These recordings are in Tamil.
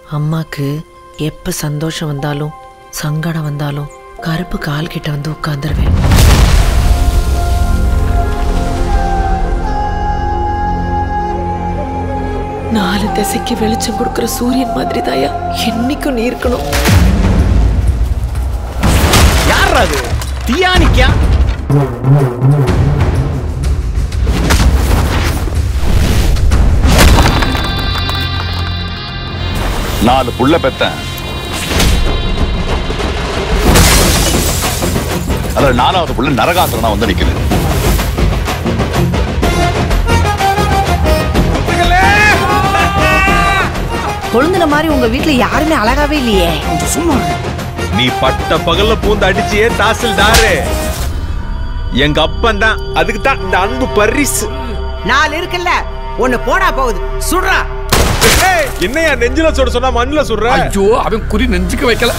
அம்மாக்கு எப்ப சந்தோஷம் வந்தாலும் சங்கடம் வந்தாலும் கருப்பு கால் கிட்ட வந்து உட்கார்ந்துருவேன் நாலு திசைக்கு வெளிச்சம் கொடுக்கிற சூரியன் மாதிரி தாயா என்னைக்கும் நீ இருக்கணும் யார் அது தியானிக்கா நாலு புள்ள பெத்தேன் அதுல நாலாவது புள்ள நரகாசுரனா வந்து நிக்குது கொழுந்துன மாதிரி உங்க வீட்ல யாருமே அழகாவே இல்லையே நீ பட்ட பகல்ல பூந்து அடிச்சியே தாசில்தாரு எங்க அப்பன் தான் அதுக்கு தான் இந்த அன்பு பரிசு நாலு இருக்குல்ல ஒண்ணு போடா போகுது சுடுறா ஏய், என்னையா நெஞ்சில சுட சொன்னா மண்ணுல சுடுற ஐயோ அவன் குறி நெஞ்சுக்கு வைக்கல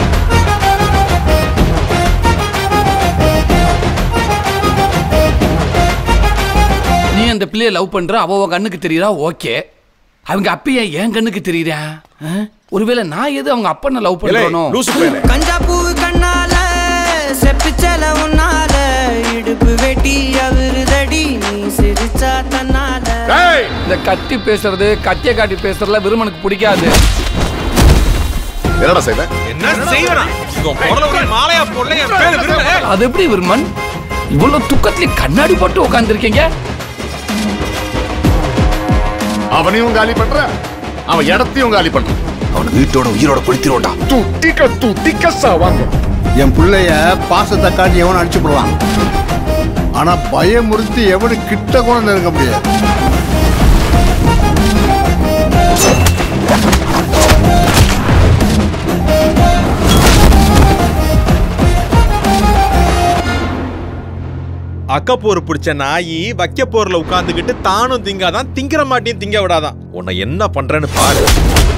நீ அந்த பிள்ளைய லவ் பண்ற அவ உன் கண்ணுக்கு தெரியுறா ஓகே அவங்க அப்பைய என் கண்ணுக்கு தெரியுறா ஆ? ஒருவேளை நான் எது அவங்க அப்பனை லவ் ஏலே, பண்றனோ லூசு பயலே. கஞ்சா பூ கண்ணால செப்பிச்சல உன்னால இடுப்பு வெட்டி அவருதடி நீ சிரிச்சா தன்னால ஏய், இந்த கத்தி பேசுறது கத்திய காட்டி பேசுறதுல விருமனுக்கு பிடிக்காது என்னடா செய்வ என்ன செய்வனா உங்க குரல ஒரு மாலையா போடல என் பேரு விரும்பல அது எப்படி விருமன் இவ்வளவு துக்கத்துல கண்ணாடி போட்டு உட்காந்துருக்கீங்க அவனையும் காலி பண்ற அவன் இடத்தையும் காலி பண்ற அவனை வீட்டோட உயிரோட கொளுத்திரோட்டா துட்டிக்க துட்டிக்க சாவாங்க என் பிள்ளைய பாசத்தை காட்டி எவனும் அடிச்சு போடுவான் ஆனா பயமுறுத்தி எவனு கிட்ட கூட நெருங்க முடியாது அக்கப்போர் பிடிச்ச நாயி வைக்க போர்ல உட்கார்ந்துகிட்டு தானும் திங்காதான் திங்கிற மாட்டியும் திங்க விடாதான் உன்னை என்ன பண்றேன்னு பாரு